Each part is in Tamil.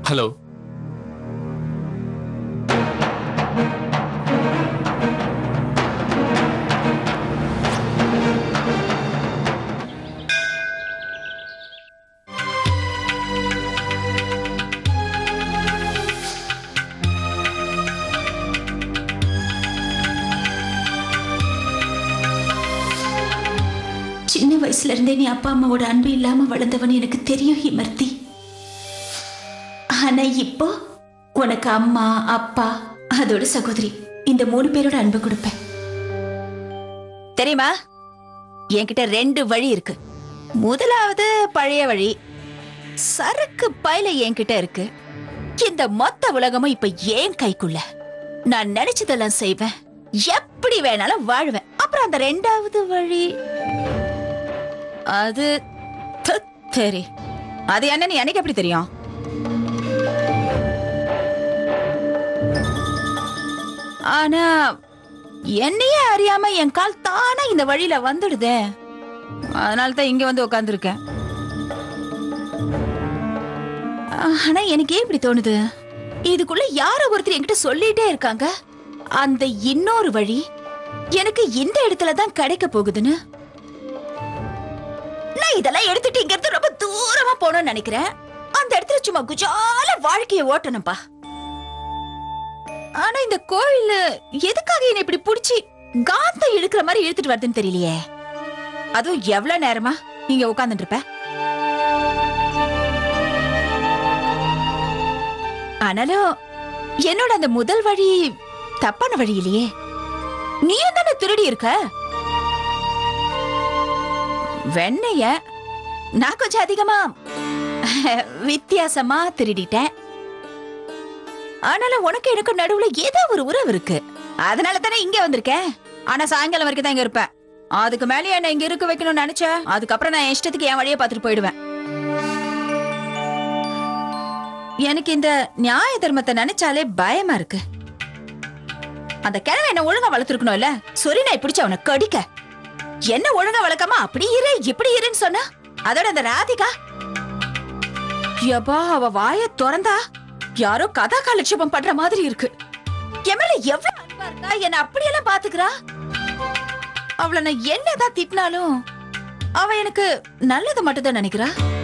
ஹலோ சின்ன வயசுல இருந்தே நீ அப்பா அம்மாவோட அன்பு இல்லாம வளர்ந்தவன் எனக்கு தெரியும் ஹிமர்த்தி ஆனா இப்போ உனக்கு அம்மா அப்பா அதோட சகோதரி இந்த மூணு பேரோட அன்பு கொடுப்பேன் தெரியுமா என்கிட்ட ரெண்டு வழி இருக்கு முதலாவது பழைய வழி சரக்கு பையில என்கிட்ட இருக்கு இந்த மொத்த உலகமும் இப்ப ஏன் கைக்குள்ள நான் நினைச்சதெல்லாம் செய்வேன் எப்படி வேணாலும் வாழ்வேன் அப்புறம் அந்த ரெண்டாவது வழி அது து- சரி அது என்னன்னு எனக்கு எப்படி தெரியும் ஆனா என்னையே அறியாம என் கால் தானா இந்த வழியில வந்துடுதே அதனால தான் இங்க வந்து உட்காந்துருக்கேன் ஆனா எனக்கு ஏன் இப்படி தோணுது இதுக்குள்ள யாரோ ஒருத்தர் என்கிட்ட சொல்லிட்டே இருக்காங்க அந்த இன்னொரு வழி எனக்கு இந்த இடத்துல தான் கிடைக்க போகுதுன்னு நான் இதெல்லாம் எடுத்துட்டு இங்க இருந்து ரொம்ப தூரமா போகணும்னு நினைக்கிறேன் அந்த இடத்துல சும்மா குஜால வாழ்க்கைய ஓட்டணும்பா ஆனா இந்த கோயில் எதுக்காக என்ன இப்படி புடிச்சு காந்தம் இழுக்கிற மாதிரி இழுத்துட்டு வருதுன்னு தெரியலையே அதுவும் எவ்வளவு நேரமா இங்க உட்கார்ந்துட்டு இருப்ப ஆனாலும் என்னோட அந்த முதல் வழி தப்பான வழி இல்லையே நீயும் தானே திருடி இருக்க வெண்ணைய நான் கொஞ்சம் அதிகமா வித்தியாசமா திருடிட்டேன் ஆனாலும் உனக்கு எனக்கு நடுவுல ஏதோ ஒரு உறவு இருக்கு அதனால தானே இங்க வந்திருக்கேன் ஆனா சாயங்காலம் வரைக்கும் தான் இங்க இருப்பேன் அதுக்கு மேலே என்ன இங்க இருக்க வைக்கணும்னு நினைச்சேன் அதுக்கப்புறம் நான் என் இஷ்டத்துக்கு என் வழியை பார்த்துட்டு போயிடுவேன் எனக்கு இந்த நியாய தர்மத்தை நினைச்சாலே பயமா இருக்கு அந்த கிழமை என்ன ஒழுங்கா வளர்த்துருக்கணும் இல்ல சொரி நான் பிடிச்ச அவனை கடிக்க என்ன ஒழுங்கா வளர்க்காம அப்படி இரு இப்படி இருன்னு சொன்னா அதோட அந்த ராதிகா யப்பா அவ வாய திறந்தா யாரோ கதா காலட்சேபம் பண்ற மாதிரி இருக்கு என் மேல எவ்வளவு அன்பா இருக்கா என்ன அப்படியெல்லாம் பாத்துக்கிறா அவளை நான் என்னதான் திட்டினாலும் அவ எனக்கு நல்லது மட்டும் தான் நினைக்கிறா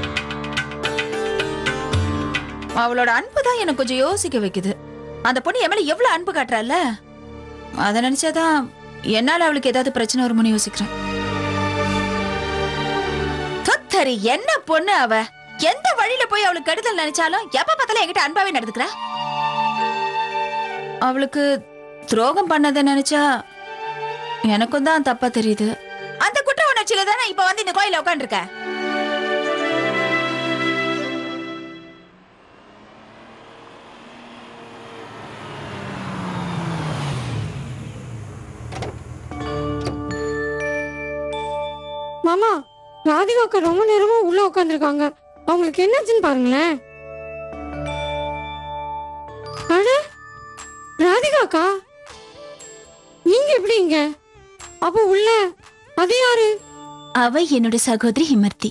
அவளோட அன்பு தான் எனக்கு கொஞ்சம் யோசிக்க வைக்குது அந்த பொண்ணு என் மேல எவ்வளவு அன்பு காட்டுறால அத நினைச்சாதான் என்னால அவளுக்கு ஏதாவது பிரச்சனை வருமோன்னு யோசிக்கிறேன் தொத்தரி என்ன பொண்ணு அவ எந்த வழியில போய் அவளுக்கு கெடுதல் நினைச்சாலும் எப்ப பார்த்தாலும் என்கிட்ட அன்பாவே நடந்துக்கிறா அவளுக்கு துரோகம் பண்ணதை நினைச்சா எனக்கும் தான் தப்பா தெரியுது அந்த குற்ற உணர்ச்சியில தானே இப்ப வந்து இந்த கோயில உட்காந்துருக்க மாமா ராதிகா அக்கா ரொம்ப நேரமா உள்ள உட்காந்துருக்காங்க அவங்களுக்கு என்னாச்சுன்னு பாருங்களேன் அட ராதிகா அக்கா நீங்க எப்படி இங்க அப்போ உள்ள அது யாரு அவ என்னோட சகோதரி ஹிமர்த்தி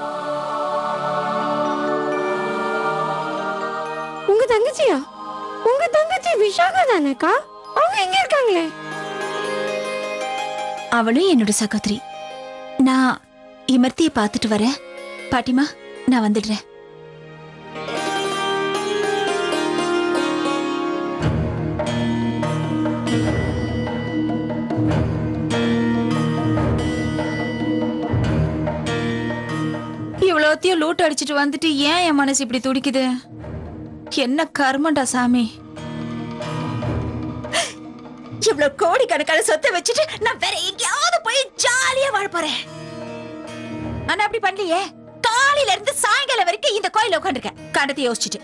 உங்க தங்கச்சியா உங்க தங்கச்சி விஷாகா தானேக்கா அவங்க எங்க இருக்காங்களே அவளும் என்னோட சகோதரி நான் இமர்த்திய பார்த்துட்டு வரேன் பாட்டிமா நான் வந்துடுறேன் இவ்வளோத்தையும் லூட் அடிச்சிட்டு வந்துட்டு ஏன் என் மனசு இப்படி துடிக்குது என்ன கர்மண்டா சாமி இவ்வளவு கோடி கணக்கான சொத்தை வச்சுட்டு நான் வேற எங்கேயாவது போய் ஜாலியா வாழ போறேன் ஆனா அப்படி பண்ணலையே காலையில இருந்து சாயங்காலம் வரைக்கும் இந்த கோயில உட்காந்துருக்கேன் கண்டத்தை யோசிச்சுட்டு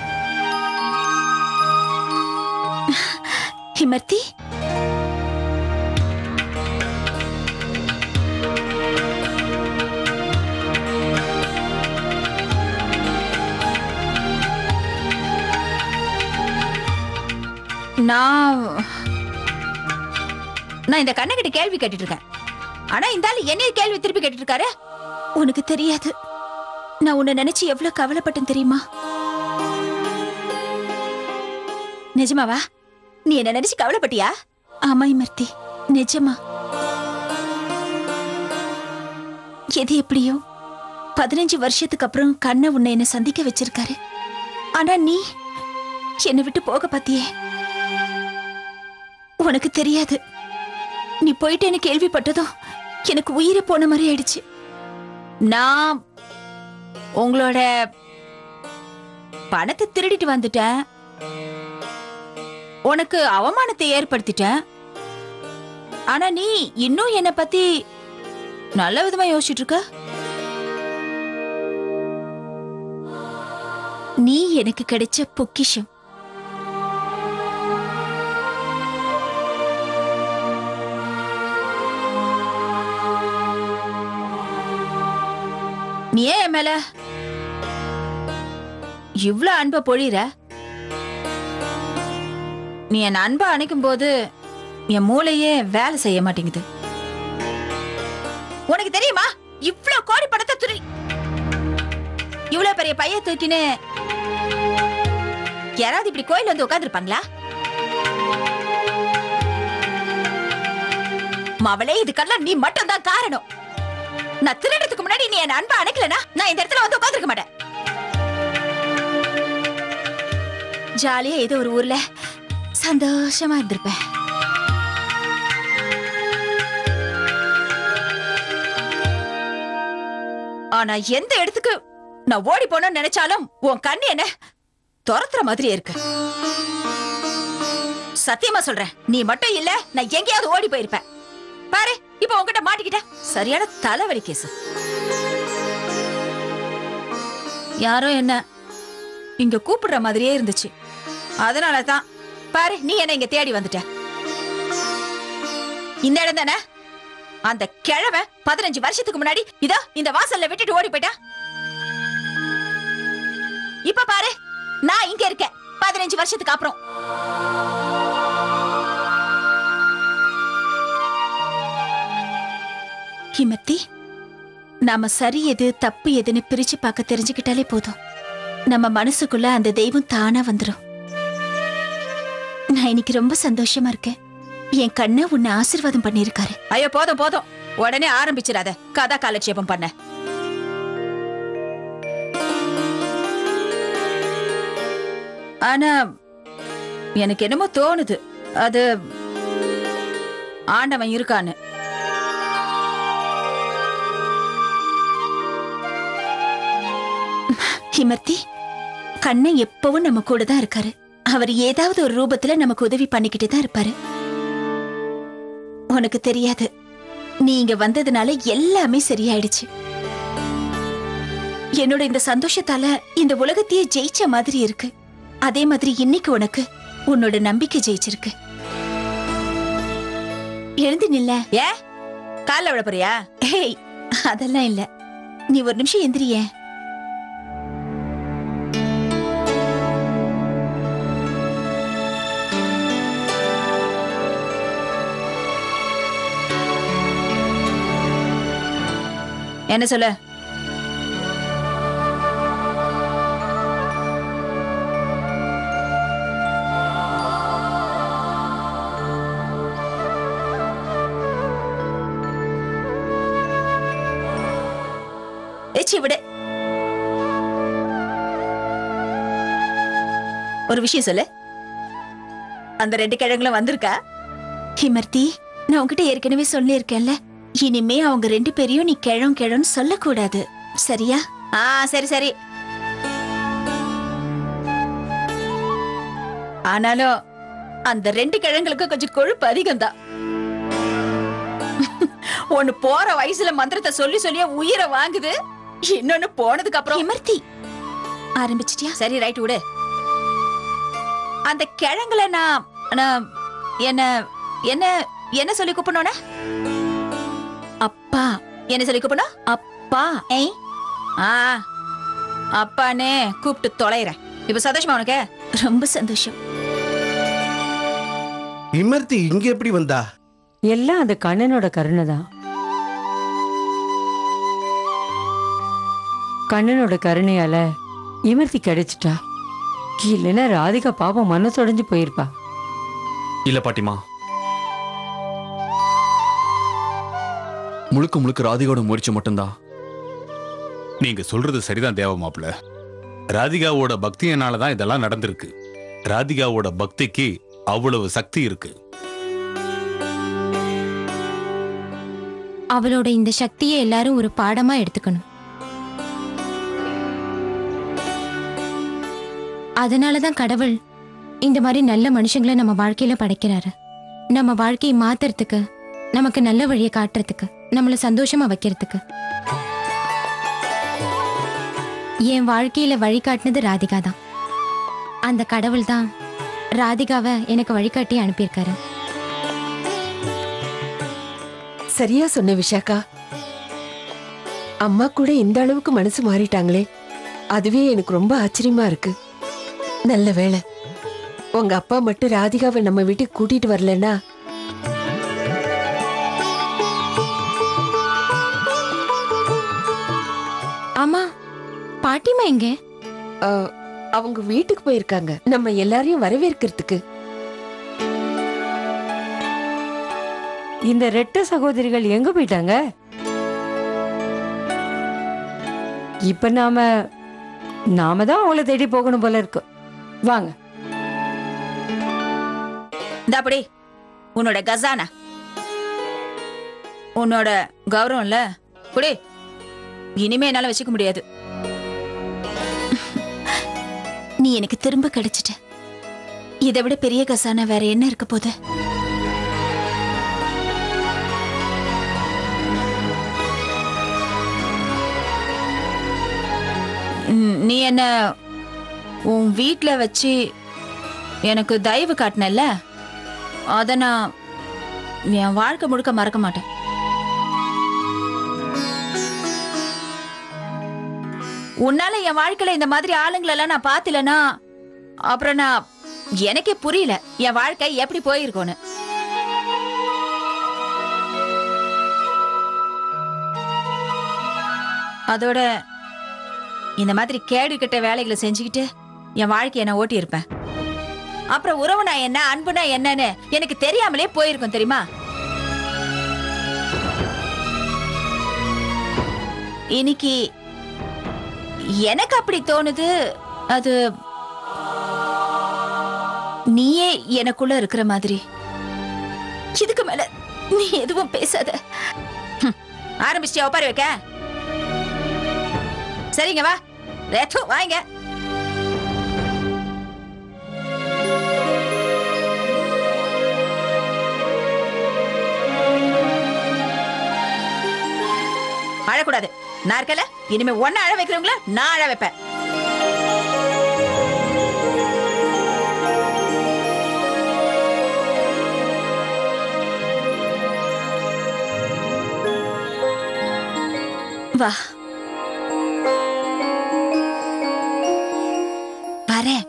ஹிமர்த்தி நான் நான் இந்த கண்ணகிட்ட கேள்வி கேட்டுட்டு இருக்கேன் ஆனா இந்த ஆளு என்னைய கேள்வி திருப்பி கேட்டுட்டு இருக்காரு உனக்கு தெரியாது நான் உன்னை நினைச்சு எவ்வளவு கவலைப்பட்டேன் தெரியுமா நிஜமாவா நீ என்ன நினைச்சு கவலைப்பட்டியா ஆமா இமர்த்தி நிஜமா எது எப்படியோ பதினஞ்சு வருஷத்துக்கு அப்புறம் கண்ணை உன்னை என்ன சந்திக்க வச்சிருக்காரு ஆனா நீ என்னை விட்டு போக பாத்தியே உனக்கு தெரியாது நீ போயிட்டேன்னு கேள்விப்பட்டதும் எனக்கு உயிரை போன மாதிரி ஆயிடுச்சு நான் உங்களோட பணத்தை திருடிட்டு வந்துட்டேன் உனக்கு அவமானத்தை ஏற்படுத்திட்டேன் ஆனா நீ இன்னும் என்ன பத்தி நல்ல விதமா யோசிச்சுட்டு இருக்க நீ எனக்கு கிடைச்ச பொக்கிஷம் நீ ஏன் என் மேல இவ்ளோ அன்பை பொழிற நீ என் அன்பை அணைக்கும் போது என் மூளையே வேலை செய்ய மாட்டேங்குது உனக்கு தெரியுமா இவ்ளோ கோடி பணத்தை துரி இவ்ளோ பெரிய பைய தூக்கின்னு யாராவது இப்படி கோயில் வந்து உட்காந்துருப்பாங்களா மவளே இதுக்கெல்லாம் நீ மட்டும் தான் காரணம் நான் திருடுறதுக்கு முன்னாடி நீ என் அன்பை அணைக்கலனா நான் இந்த இடத்துல வந்து உட்காந்துருக்க மாட்டேன் ஜாலியா ஏதோ ஒரு ஊர்ல சந்தோஷமா இருந்திருப்பேன் ஆனா எந்த இடத்துக்கு நான் ஓடி போனோம்னு நினைச்சாலும் உன் கண்ணு என்ன துரத்துற மாதிரி இருக்கு சத்தியமா சொல்றேன் நீ மட்டும் இல்ல நான் எங்கேயாவது ஓடி போயிருப்பேன் பாரு இப்ப உன்கிட்ட மாட்டிக்கிட்ட சரியான தலைவலி கேஸ் யாரோ என்ன இங்க கூப்பிடுற மாதிரியே இருந்துச்சு அதனால தான் பாரு நீ என்ன இங்க தேடி வந்துட்ட இந்த இடம் தானே அந்த கிழவ பதினஞ்சு வருஷத்துக்கு முன்னாடி இதோ இந்த வாசல்ல விட்டுட்டு ஓடி போயிட்டா இப்ப பாரு நான் இங்க இருக்கேன் பதினஞ்சு வருஷத்துக்கு அப்புறம் ஹிமத்தி நாம சரி எது தப்பு எதுன்னு பிரிச்சு பார்க்க தெரிஞ்சுக்கிட்டாலே போதும் நம்ம மனசுக்குள்ள அந்த தெய்வம் தானா வந்துடும் நான் இன்னைக்கு ரொம்ப சந்தோஷமா இருக்கேன் என் கண்ணை உன்னை ஆசீர்வாதம் பண்ணியிருக்காரு ஐயோ போதும் போதும் உடனே ஆரம்பிச்சிடாத கதா காலட்சேபம் பண்ண ஆனா எனக்கு என்னமோ தோணுது அது ஆண்டவன் இருக்கான்னு ஹிமர்த்தி கண்ணன் எப்பவும் நம்ம கூட தான் இருக்காரு அவர் ஏதாவது ஒரு ரூபத்துல நமக்கு உதவி பண்ணிக்கிட்டே தான் இருப்பாரு உனக்கு தெரியாது நீ இங்க வந்ததுனால எல்லாமே சரியாயிடுச்சு என்னோட இந்த சந்தோஷத்தால இந்த உலகத்தையே ஜெயிச்ச மாதிரி இருக்கு அதே மாதிரி இன்னைக்கு உனக்கு உன்னோட நம்பிக்கை ஜெயிச்சிருக்கு எழுந்து நில்ல ஏ கால்ல விட போறியா ஹேய் அதெல்லாம் இல்ல நீ ஒரு நிமிஷம் எந்திரியே என்ன சொல்ல ஏச்சி விடு ஒரு விஷயம் சொல்லு அந்த ரெண்டு கிழங்குகளும் வந்திருக்கா ஹிமர்த்தி நான் உன்கிட்ட ஏற்கனவே சொல்லியிருக்கேன்ல இனிமே அவங்க ரெண்டு பேரையும் நீ கிழம் கிழன்னு சொல்லக்கூடாது சரியா ஆ சரி சரி ஆனாலும் அந்த ரெண்டு கிழங்களுக்கு கொஞ்சம் கொழுப்பு அதிகம்தான் ஒண்ணு போற வயசுல மந்திரத்தை சொல்லி சொல்லியே உயிரை வாங்குது இன்னொன்னு போனதுக்கு அப்புறம் ஹிமர்த்தி ஆரம்பிச்சிட்டியா சரி ரைட் விடு அந்த கிழங்குல நான் நான் என்ன என்ன என்ன சொல்லி கூப்பிடணும் அப்பா என்ன சொல்லி கூப்பிடணும் அப்பா ஏய் ஆ அப்பானே கூப்பிட்டு தொலைறேன் இப்ப சந்தோஷமா உனக்கு ரொம்ப சந்தோஷம் இமர்த்தி இங்க எப்படி வந்தா எல்லாம் அந்த கண்ணனோட கருணை தான் கண்ணனோட கருணையால இமர்த்தி கிடைச்சிட்டா இல்லைன்னா ராதிகா பாப்பம் மனசொடைஞ்சு போயிருப்பா இல்ல பாட்டிமா முழுக்க முழுக்க ராதிகாவோட முயற்சி மட்டும்தான் நீங்க சொல்றது சரிதான் தேவ மாப்பிள்ள ராதிகாவோட பக்தியினால தான் இதெல்லாம் நடந்திருக்கு ராதிகாவோட பக்திக்கு அவ்வளவு சக்தி இருக்கு அவளோட இந்த சக்தியை எல்லாரும் ஒரு பாடமா எடுத்துக்கணும் அதனாலதான் கடவுள் இந்த மாதிரி நல்ல மனுஷங்களை நம்ம வாழ்க்கையில படைக்கிறாரு நம்ம வாழ்க்கையை மாத்துறதுக்கு நமக்கு நல்ல வழியை காட்டுறதுக்கு நம்மள சந்தோஷமா வைக்கிறதுக்கு என் வாழ்க்கையில வழிகாட்டினது ராதிகா தான் அந்த கடவுள் தான் ராதிகாவை எனக்கு வழிகாட்டி அனுப்பியிருக்காரு சரியா சொன்ன விஷாக்கா அம்மா கூட இந்த அளவுக்கு மனசு மாறிட்டாங்களே அதுவே எனக்கு ரொம்ப ஆச்சரியமா இருக்கு நல்ல வேளை உங்க அப்பா மட்டும் ராதிகாவை நம்ம வீட்டுக்கு கூட்டிட்டு வரலன்னா ஆமா பாட்டிமா எங்க அஹ், அவங்க வீட்டுக்கு போயிருக்காங்க நம்ம எல்லாரையும் வரவேற்கிறதுக்கு இந்த ரெட்ட சகோதரிகள் எங்க போயிட்டாங்க இப்ப நாம நாம தான் அவங்கள தேடி போகணும் போல இருக்கு வாங்க இந்த அப்படி உன்னோட கசானா உன்னோட கௌரவம் இல்ல குடி இனிமே என்னால வச்சுக்க முடியாது நீ எனக்கு திரும்ப கிடைச்சிட்ட இதை விட பெரிய கசானா வேற என்ன இருக்க போகுது ம், நீ என்ன உன் வீட்ல வச்சு எனக்கு தயவு காட்டினல்ல அத நான் என் வாழ்க்கை முழுக்க மறக்க மாட்டேன் உன்னால என் வாழ்க்கையில இந்த மாதிரி ஆளுங்களெல்லாம் நான் பாத்திலனா அப்புறம் நான் எனக்கே புரியல என் வாழ்க்கை எப்படி போயிருக்கோன்னு அதோட இந்த மாதிரி கேடு கெட்ட வேலைகளை செஞ்சுக்கிட்டு என் வாழ்க்கையை நான் ஓட்டி இருப்பேன் அப்புறம் உறவுனா என்ன அன்புனா என்னன்னு எனக்கு தெரியாமலே போயிருக்கும் தெரியுமா இன்னைக்கு எனக்கு அப்படி தோணுது அது நீயே எனக்குள்ள இருக்கிற மாதிரி இதுக்கு மேல நீ எதுவும் பேசாத ஹம், ஆரம்பிச்சிட்டியா உட்கார வைக்க சரிங்க வா ரேத்து வாங்க அழக்கூடாது நான் இருக்கல இனிமே ஒன்ன அழ வைக்கிறவங்கள நான் அழ வைப்பேன் வா வரேன்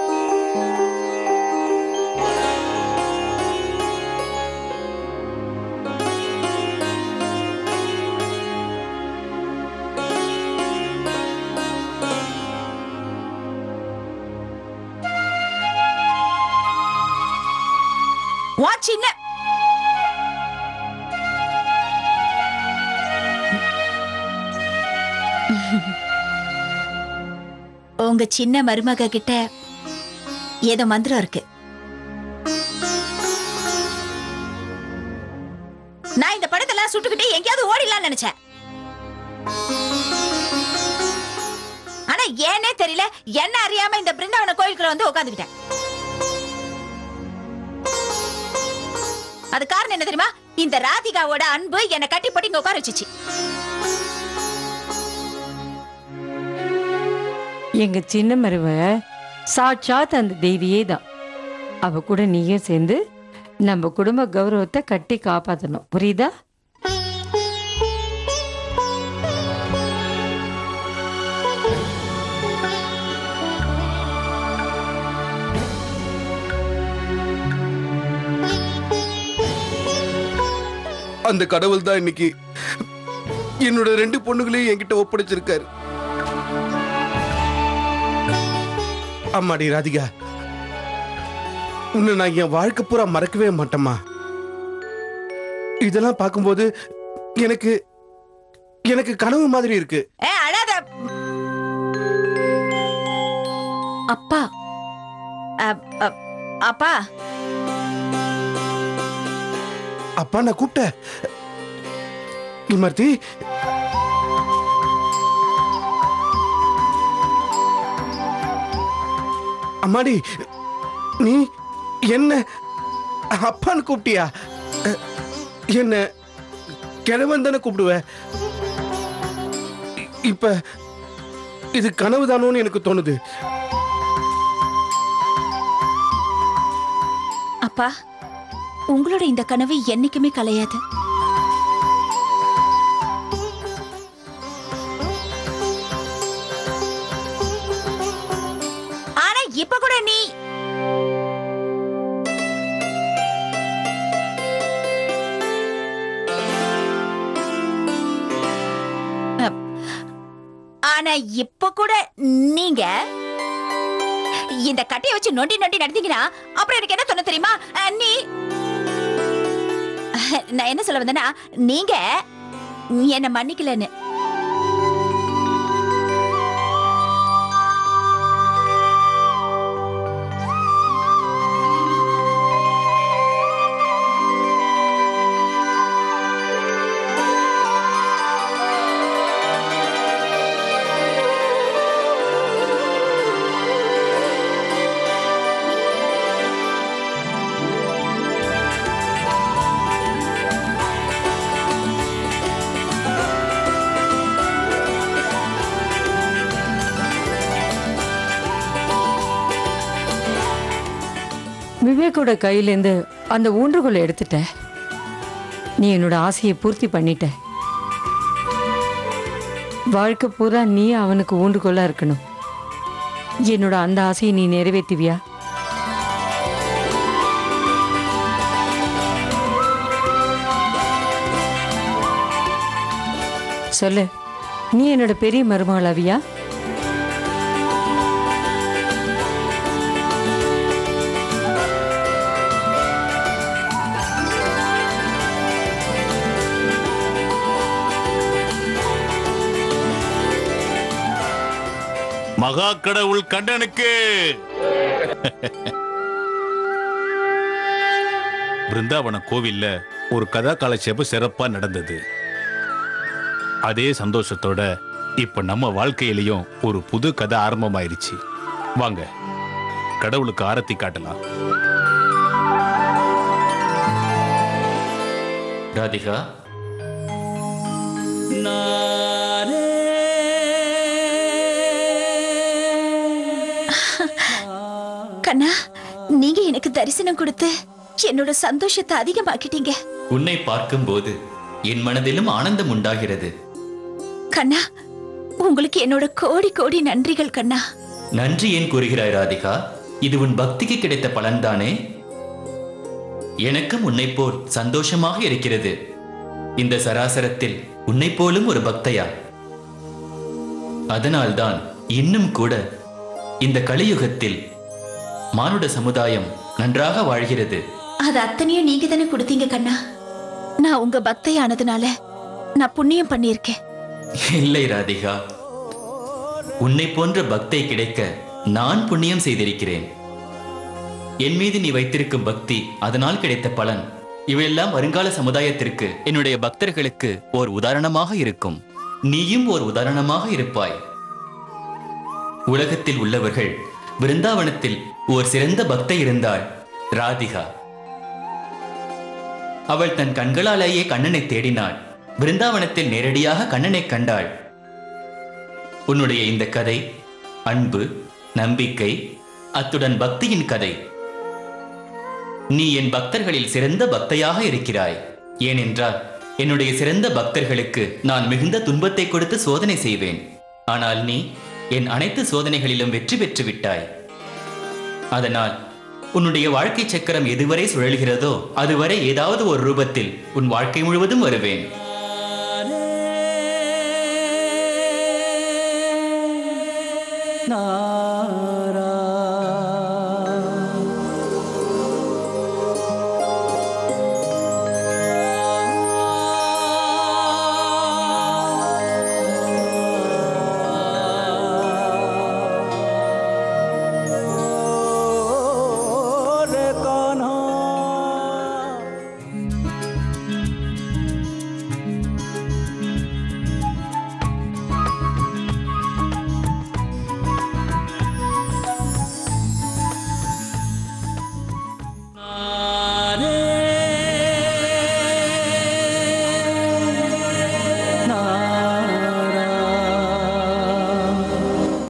உன் சின்ன உங்க சின்ன மருமக கிட்ட ஏதோ மந்திரம் இருக்கு நான் இந்த படத்தெல்லாம் சுட்டுக்கிட்டு எங்கேயாவது ஓடிடலாம்னு நினைச்சேன் ஆனா ஏனே தெரியல என்ன அறியாம இந்த பிருந்தாவன கோயிலுக்குள்ள வந்து உட்காந்துக்கிட்டேன் அது காரணம் என்ன தெரியுமா இந்த ராதிகாவோட அன்பு என்னை கட்டி போட்டு இங்க உட்கார வச்சுச்சு எங்க சின்ன மருவ சாட்சாத் அந்த தேவியே தான் அவ கூட நீயும் சேர்ந்து நம்ம குடும்ப கௌரவத்தை கட்டி காப்பாத்தணும் புரியுதா அந்த கடவுள் தான் இன்னைக்கு என்னோட ரெண்டு பொண்ணுகளையும் என்கிட்ட ஒப்படைச்சிருக்காரு அம்மாடி ராதிகா உன்னை நான் என் வாழ்க்கை பூரா மறக்கவே மாட்டேம்மா இதெல்லாம் பார்க்கும்போது எனக்கு எனக்கு கனவு மாதிரி இருக்கு ஏ அழாத அப்பா அப், அப், அப்பா அப்பா நான் கூப்பிட்டேன் இமர்த்தி அம்மாடி நீ என்ன அப்பான்னு கூப்பிட்டியா அஹ், என்ன கிழவன் தானே கூப்பிடுவ இ- இப்ப இது கனவு தானோன்னு எனக்கு தோணுது அப்பா உங்களோட இந்த கனவு என்னைக்குமே கலையாது ஆனா இப்ப கூட நீ அப், ஆனா இப்ப கூட நீங்க இந்த கட்டையை வச்சு நொண்டி நொண்டி நடந்தீங்கன்னா அப்புறம் எனக்கு என்ன சொன்ன தெரியுமா அஹ், நீ நான் என்ன சொல்ல வந்தேன்னா நீங்க என்ன மன்னிக்கலன்னு விவேக்கோட கையிலேருந்து அந்த ஊன்றுகோலை எடுத்துட்ட நீ என்னோட ஆசையை பூர்த்தி பண்ணிட்ட வாழ்க்கை பூரா நீ அவனுக்கு ஊன்றுகோலா இருக்கணும் என்னோட அந்த ஆசையை நீ நிறைவேற்றுவியா சொல்லு நீ என்னோட பெரிய மருமகளாவியா மகா கடவுள் கண்ணனுக்கு பிருந்தாவன கோவில்ல ஒரு கதா காலட்சேபம் சிறப்பா நடந்தது அதே சந்தோஷத்தோட இப்ப நம்ம வாழ்க்கையிலயும் ஒரு புது கதை ஆரம்பமாயிருச்சு வாங்க கடவுளுக்கு ஆரத்தி காட்டலாம் ராதிகா கண்ணா நீங்க எனக்கு தரிசனம் கொடுத்து என்னோட சந்தோஷத்தை அதிகமாக்கிட்டீங்க உன்னை பார்க்கும்போது என் மனதிலும் ஆனந்தம் உண்டாகிறது கண்ணா உங்களுக்கு என்னோட கோடி கோடி நன்றிகள் கண்ணா நன்றி ஏன் கூறுகிறாய் ராதிகா இது உன் பக்திக்கு கிடைத்த பலன்தானே எனக்கும் உன்னைப் போல் சந்தோஷமாக இருக்கிறது இந்த சராசரத்தில் உன்னைப் போலும் ஒரு பக்தையா அதனால்தான் இன்னும் கூட இந்த கலியுகத்தில் மானுட சமுதாயம் நன்றாக வாழ்கிறது அது அத்தனையும் நீங்க தானே கொடுத்தீங்க கண்ணா நான் உங்க பக்தையானதுனால நான் புண்ணியம் பண்ணியிருக்கேன் இல்லை ராதிகா உன்னை போன்ற பக்தை கிடைக்க நான் புண்ணியம் செய்திருக்கிறேன் என் மீது நீ வைத்திருக்கும் பக்தி அதனால் கிடைத்த பலன் இவையெல்லாம் வருங்கால சமுதாயத்திற்கு என்னுடைய பக்தர்களுக்கு ஓர் உதாரணமாக இருக்கும் நீயும் ஓர் உதாரணமாக இருப்பாய் உலகத்தில் உள்ளவர்கள் பிருந்தாவனத்தில் ஓர் சிறந்த பக்தை இருந்தாள் ராதிகா அவள் தன் கண்களாலேயே கண்ணனை தேடினாள் பிருந்தாவனத்தில் நேரடியாக கண்ணனை கண்டாள் உன்னுடைய இந்த கதை அன்பு நம்பிக்கை அத்துடன் பக்தியின் கதை நீ என் பக்தர்களில் சிறந்த பக்தையாக இருக்கிறாய் ஏனென்றால் என்னுடைய சிறந்த பக்தர்களுக்கு நான் மிகுந்த துன்பத்தை கொடுத்து சோதனை செய்வேன் ஆனால் நீ என் அனைத்து சோதனைகளிலும் வெற்றி பெற்று விட்டாய் அதனால் உன்னுடைய வாழ்க்கை சக்கரம் எதுவரை சுழல்கிறதோ அதுவரை ஏதாவது ஒரு ரூபத்தில் உன் வாழ்க்கை முழுவதும் வருவேன் நான்